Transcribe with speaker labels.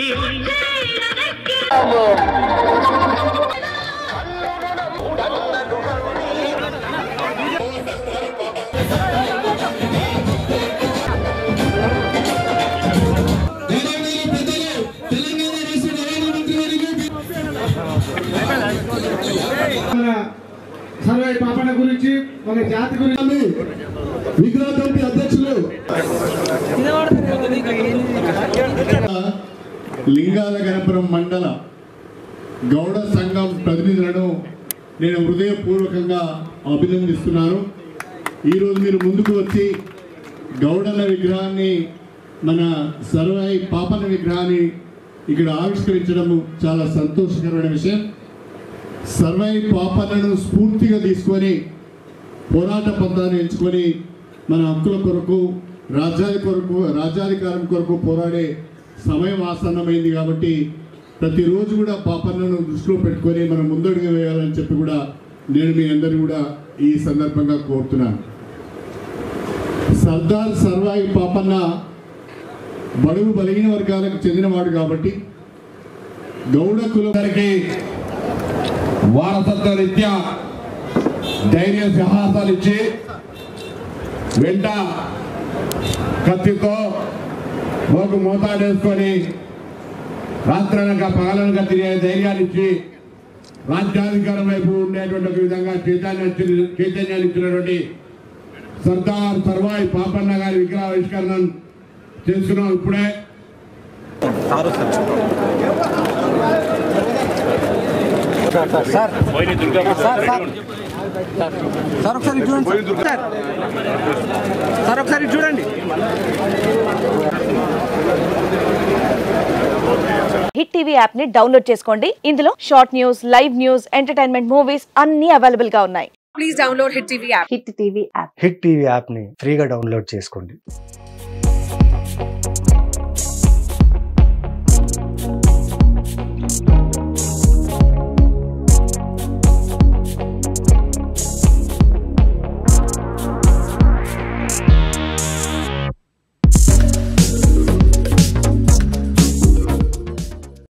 Speaker 1: గౌరవనీయులు పెద్దలు తెలంగాణ రాష్ట్ర రవాణా మంత్రి వర్యులు
Speaker 2: మన సర్వై పాపన గురించి మన జాతి గురించి
Speaker 1: విగ్రహ కమిటీ అధ్యక్షులు లింగాల గణపురం మండల గౌడ సంఘం ప్రతినిధులను నేను హృదయపూర్వకంగా అభినందిస్తున్నాను ఈరోజు మీరు ముందుకు వచ్చి గౌడల విగ్రహాన్ని మన సర్వాయి పాపన విగ్రహాన్ని ఇక్కడ ఆవిష్కరించడము చాలా సంతోషకరమైన విషయం సర్వాయి పాపనను స్ఫూర్తిగా తీసుకొని పోరాట పంతాన్ని ఎంచుకొని మన హక్కుల కొరకు రాజ్యాధి కొరకు రాజ్యాధికారం కొరకు పోరాడే సమయం ఆసన్నమైంది కాబట్టి ప్రతిరోజు కూడా పాపన్నను దృష్టిలో పెట్టుకొని మనం ముందడుగు వేయాలని చెప్పి కూడా నేను మీ అందరిని కూడా ఈ సందర్భంగా కోరుతున్నాను సర్దార్ సర్వాయి పాపన్న బడుగు బలహీన వర్గాలకు చెందినవాడు కాబట్టి గౌడ కుల
Speaker 3: గారికి వారసత్వ రీత్యా ధైర్య సాహసాలు ఇచ్చి వెంట కత్తితో ఒక మోతాడేసుకొని రాత్రనక పగలనక తిరిగే ధైర్యాన్ని ఇచ్చి రాజ్యాధికారం వైపు ఉండేటువంటి ఒక విధంగా చైతన్య చైతన్యాన్ని ఇచ్చినటువంటి సర్దార్ సర్వాయి పాపన్న గారి విగ్రహావిష్కరణ చేసుకున్నాం ఇప్పుడే
Speaker 4: సార్ ఒకసారి ఇటు చూడండి సార్ సార్ ఒకసారి ఇటు చూడండి
Speaker 5: హిట్ టీవీ యాప్ ని డౌన్లోడ్ చేసుకోండి ఇందులో short news live news entertainment movies అన్ని అవైలబుల్ గా ఉన్నాయి
Speaker 6: please download Hit TV app.
Speaker 5: Hit TV app
Speaker 7: hit TV యాప్ని ఫ్రీగా డౌన్లోడ్ చేసుకోండి